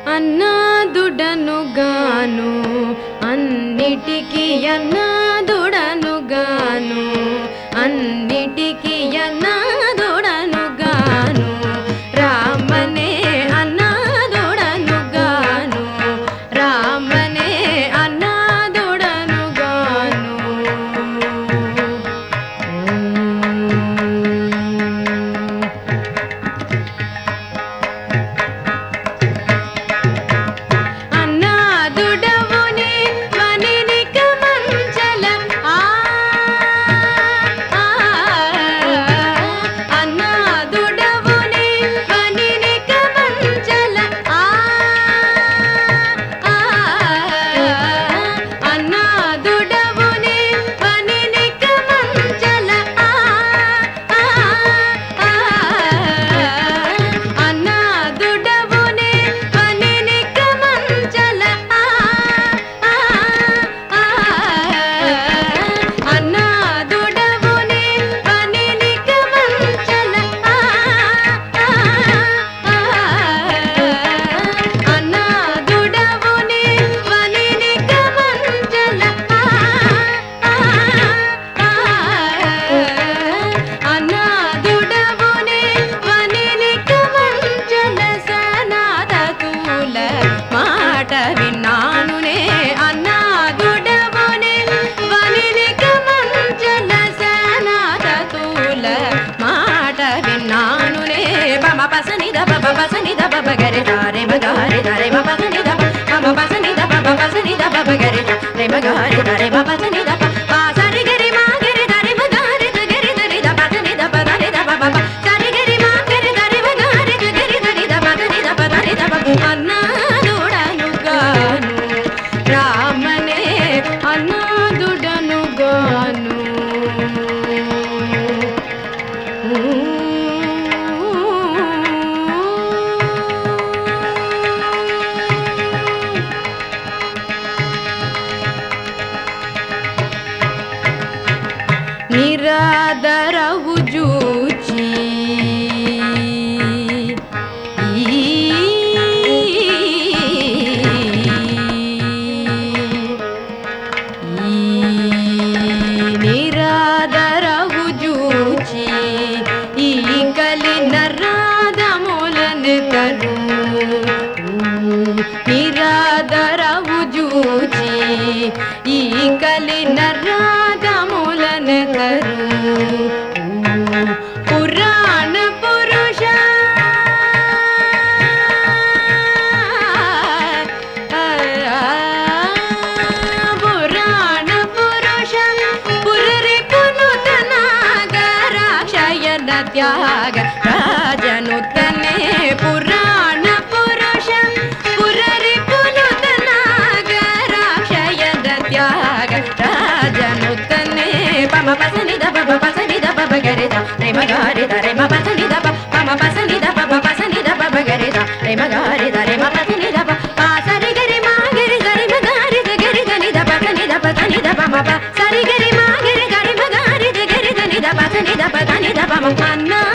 అన్నాదుడను గాను అన్నిటికీ అన్నాదుడను గాను అన్నిటికీ అన్నాదుడను గాను రామనే అన్నాదుడను గాను రామనే అన్నాదుడను గాను అన్నాదుడవుని వనినిక మంచల ఆ ఆ, అన్నాదుడవుని వనినిక మంచల ఆ ఆ, అన్నాదుడవుని వనినిక మంచల ఆ ఆ, ఆ, అన్నాదుడవుని వనినిక మంచల ఆ ఆ, ఆ, అన్నాదుడవుని వనినిక మంచల ఆ ఆ, ఆ, అన్నాదుడవుని వనినిక మంచల ఆ ఆ, ఆ, అన్నాదుడవుని వనినిక మంచల సనాతతుల మాట విన్నానునే అన్నాదుడవుని వనినిక మంచల సనాతతుల మాట విన్నానునే బమ పసనిద బబ పసనిద బబ గరి దారే మగారి దారే బ పసనిద బమ పసనిద బబ పసనిద బబ గరి దారే మగారి దారే బ పసనిద బ సరి గరి మా గరి దారే మగారి ద గరి దరి ద పసనిద పదని ద బబ సరి గరి మా గరి దారే మగారి ద గరి దరి ద పదని ద పదని ద బబ అన్నాదుడను గాను రామనే అన్నాదుడను గాను నిరాదరవు జూచి నిరాదరవు జూచి ఈ కలి నరాదములను తరు నిరాదరవు జూచి ఈ కలి నరాదములను తరు పురాణ పురుష పురాణ పురుష పురరి పునుతనాగరాక్షయన త్యాగ రాజనుతనే పురాణ పురుష పురరి పునుతనాగరాక్షయన త్యాగ రాజనుతనే పమ పసని దబ పసని దబ గరిద రేమ గారిద రేమ పసని దబ పమ పసని దబ పసని దబ గరిద రేమ గారిద రేమ పసని దబ పాసరి గరి మా గరి గరి మ గారి ద గరి గని దబ గని దబ గని దబ మ ప సరి గరి మా గరి గరి మ గారి ద గరి గని దబ గని దబ గని దబ మ అన్నా